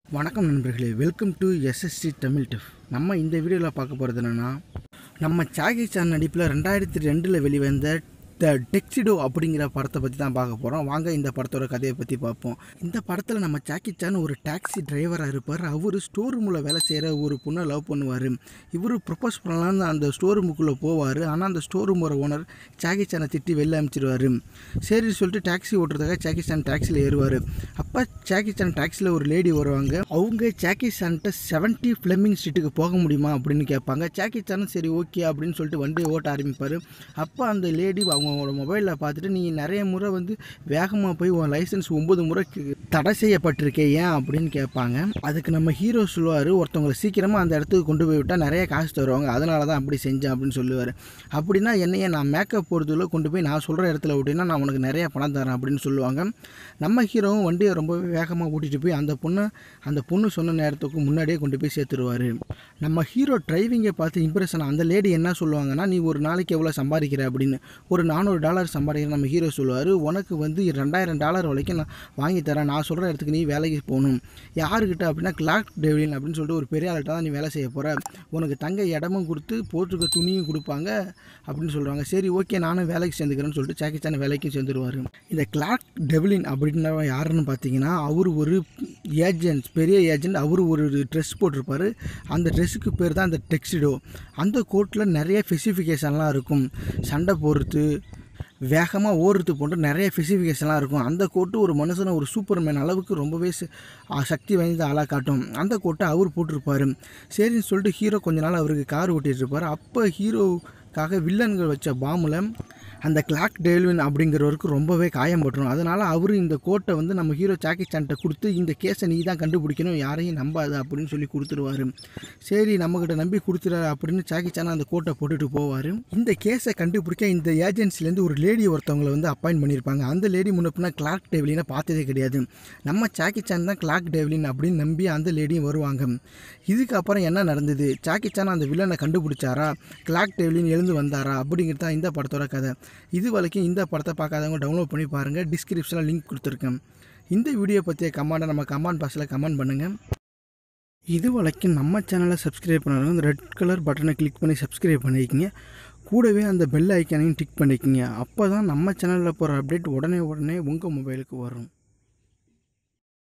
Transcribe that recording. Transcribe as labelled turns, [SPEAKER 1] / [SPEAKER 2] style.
[SPEAKER 1] வணக்கம் நண்பர்களே welcome to SSC Tamil டிஃப் நம்ம இந்த வீடியோவில் பார்க்க போகிறது என்னென்னா நம்ம சாகி சான் நடிப்பில் ரெண்டாயிரத்தி ரெண்டில் வெளிவந்த த டெக்ஸிடோ அப்படிங்கிற படத்தை பற்றி தான் பார்க்க போகிறோம் வாங்க இந்த படத்தோட கதையை பற்றி பார்ப்போம் இந்த படத்தில் நம்ம சாக்கி சான் ஒரு டாக்ஸி டிரைவராக இருப்பார் அவர் ஸ்டோர் ரூமில் வேலை செய்கிற ஒரு பொண்ணை லவ் பண்ணுவார் இவர் ப்ரொப்போஸ் பண்ணலான்னு அந்த ஸ்டோர் ரூமுக்குள்ளே போவார் ஆனால் அந்த ஸ்டோர் ரூமோட ஓனர் சாக்கி சானை திட்டி வெளில அனுப்பிச்சிடுவார் சரின்னு சொல்லிட்டு டாக்ஸி ஓட்டுறதுக்காக சாக்கி சான் டாக்ஸியில் ஏறுவார் அப்போ சாக்கி சான் டாக்ஸியில் ஒரு லேடி வருவாங்க அவங்க சாக்கி சான்கிட்ட செவன்ட்டி ஃப்ளெமிங் ஸ்ட்ரீட்டுக்கு போக முடியுமா அப்படின்னு கேட்பாங்க சாக்கி சானும் சரி ஓகே அப்படின்னு சொல்லிட்டு வண்டியை ஓட்ட ஆரம்பிப்பார் அப்போ அந்த லேடி அவங்களோட மொபைலில் பார்த்துட்டு நீ நிறைய முறை வந்து வேகமாக போய் உன் லைசன்ஸ் ஒம்பது முறை கி- தடை செய்யப்பட்டிருக்கே ஏன் அப்படின்னு கேட்பாங்க அதுக்கு நம்ம ஹீரோ சொல்லுவார் ஒருத்தவங்களை சீக்கிரமாக அந்த இடத்துக்கு கொண்டு போய் விட்டால் நிறைய காசு தருவாங்க அதனால தான் அப்படி செஞ்சேன் அப்படின்னு சொல்லுவார் அப்படின்னா என்னைய நான் மேக்கப் போகிறதுல கொண்டு போய் நான் சொல்கிற இடத்துல விட்டினா நான் உனக்கு நிறைய பணம் தரேன் அப்படின்னு சொல்லுவாங்க நம்ம ஹீரோவும் வண்டியை ரொம்ப வேகமாக ஓட்டிகிட்டு போய் அந்த பொண்ணை அந்த பொண்ணு சொன்ன நேரத்துக்கு முன்னாடியே கொண்டு போய் சேர்த்துருவார் நம்ம ஹீரோ டிரைவிங்கை பார்த்து இம்ப்ரெஷன் அந்த லேடி என்ன சொல்லுவாங்கன்னா நீ ஒரு நாளைக்கு எவ்வளோ சம்பாதிக்கிற அப்படின்னு ஒரு நானூறு டாலர் சம்பாதிக்கிற நம்ம ஹீரோ சொல்லுவார் உனக்கு வந்து ரெண்டாயிரம் டாலர் வரைக்கும் நான் வாங்கி தரேன் நான் சொல்கிற இடத்துக்கு நீ வேலைக்கு போகணும் யாருக்கிட்ட அப்படின்னா கிளாக் டெவிலின் அப்படின்னு சொல்லிட்டு ஒரு பெரிய ஆள்கிட்ட தான் நீ வேலை செய்ய போகிற உனக்கு தங்க இடமும் கொடுத்து போட்டிருக்க துணியும் கொடுப்பாங்க அப்படின்னு சொல்கிறாங்க சரி ஓகே நானும் வேலைக்கு சேர்ந்துக்கிறேன்னு சொல்லிட்டு சாக்கி சான் வேலைக்கும் சேர்ந்துருவார் இந்த கிளாக் டெவிலின் அப்படின்றவன் யாருன்னு பார்த்தீங்கன்னா அவர் ஒரு ஏஜென்ட் பெரிய ஏஜென்ட் அவர் ஒரு ட்ரெஸ் போட்டிருப்பாரு அந்த ட்ரெஸ்ஸுக்கு பேர் தான் அந்த டெக்ஸிடோ அந்த கோட்டில் நிறைய ஸ்பெசிஃபிகேஷன்லாம் இருக்கும் சண்டை போடுறது வேகமாக ஓடுறது போன்ற நிறைய ஸ்பெசிஃபிகேஷன்லாம் இருக்கும் அந்த கோட்டு ஒரு மனுஷனை ஒரு சூப்பர்மேன் அளவுக்கு ரொம்பவே ச- ஆ, சக்தி வாய்ந்த ஆளாக காட்டும் அந்த கோட்டை அவர் போட்டிருப்பாரு சரின்னு சொல்லிட்டு ஹீரோ கொஞ்ச நாள் அவருக்கு கார் ஓட்டிகிட்டு இருப்பார் அப்போ ஹீரோக்காக வில்லன்கள் வச்ச பாம்பில் அந்த கிளாக் டெல்வின் அப்படிங்கிறவருக்கு ரொம்பவே காயம் பட்டுரும் அதனால் அவர் இந்த கோட்டை வந்து நம்ம ஹீரோ சாக்கி சான்ட்ட கொடுத்து இந்த கேஸை நீ தான் கண்டுபிடிக்கணும் யாரையும் நம்பாது அப்படின்னு சொல்லி கொடுத்துருவாரு சரி நம்மக்கிட்ட நம்பி கொடுத்துறாரு அப்படின்னு சாக்கி சான் அந்த கோட்டை போட்டுட்டு போவார் இந்த கேஸை கண்டுபிடிக்க இந்த ஏஜென்சிலேருந்து ஒரு லேடி ஒருத்தவங்களை வந்து அப்பாயின்ட் பண்ணியிருப்பாங்க அந்த லேடி முன்னப்பினா கிளாக் டெவ்லினை பார்த்ததே கிடையாது நம்ம சாக்கி சான் தான் கிளாக் டெவ்லின் அப்படின்னு நம்பி அந்த லேடியும் வருவாங்க இதுக்கப்புறம் என்ன நடந்தது சாக்கி சான் அந்த வில்லனை கண்டுபிடிச்சாரா கிளாக் டெவ்லின் எழுந்து வந்தாரா அப்படிங்கிறது தான் இந்த படத்தோட கதை இது வரைக்கும் இந்த படத்தை பார்க்காதவங்க டவுன்லோட் பண்ணி பாருங்கள் டிஸ்கிரிப்ஷனில் லிங்க் கொடுத்துருக்கேன் இந்த வீடியோ பற்றிய கமெண்ட்டை நம்ம கமெண்ட் பாக்ஸில் கமெண்ட் பண்ணுங்கள் இது வரைக்கும் நம்ம சேனலை சப்ஸ்கிரைப் பண்ணாலும் அந்த ரெட் கலர் பட்டனை கிளிக் பண்ணி சப்ஸ்கிரைப் பண்ணிக்கங்க கூடவே அந்த பெல் ஐக்கானையும் டிக் பண்ணிக்கங்க அப்போ தான் நம்ம சேனலில் போகிற அப்டேட் உடனே உடனே உங்கள் மொபைலுக்கு வரும்